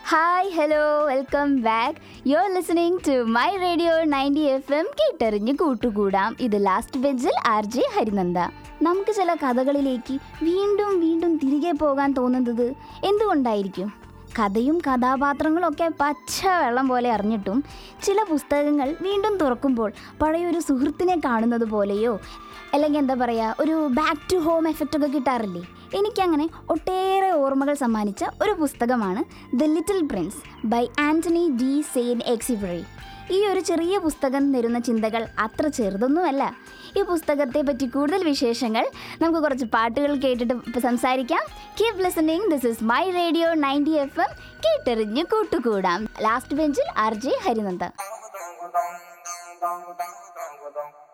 hi hello welcome back you are listening to my radio ninety F M കേട്ടറിഞ്ഞ് കൂട്ടുകൂടാം ഇത് last ബെഞ്ചിൽ R J Harinanda നമുക്ക് ചില കഥകളിലേക്ക് വീണ്ടും വീണ്ടും തിരികെ പോകാൻ തോന്നുന്നത് എന്തുകൊണ്ടായിരിക്കും കഥയും കഥാപാത്രങ്ങളും ഒക്കെ പച്ച വെള്ളം പോലെ അറിഞ്ഞിട്ടും ചില പുസ്തകങ്ങൾ വീണ്ടും തുറക്കുമ്പോൾ പഴയൊരു സുഹൃത്തിനെ കാണുന്നത് പോലെയോ അല്ലെങ്കിൽ എന്താ പറയുക ഒരു ബാക്ക് ടു ഹോം എഫക്റ്റ് ഒക്കെ കിട്ടാറില്ലേ എനിക്കങ്ങനെ ഒട്ടേറെ ഓർമ്മകൾ സമ്മാനിച്ച ഒരു പുസ്തകമാണ് the little prince by Antoine de Saint Exupery ഈ ഒരു ചെറിയ പുസ്തകം തരുന്ന ചിന്തകൾ അത്ര ചെറുതൊന്നുമല്ല ഈ പുസ്തകത്തെ പറ്റി കൂടുതൽ വിശേഷങ്ങൾ നമുക്ക് കുറച്ച് പാട്ടുകൾ കേട്ടിട്ട് ഇപ്പം സംസാരിക്കാം keep listening this is my radio ninety F M കേട്ടെറിഞ്ഞ് കൂട്ടുകൂടാം ലാസ്റ്റ് ബെഞ്ചിൽ R J Harinanda dong dong dong dong dong dong dong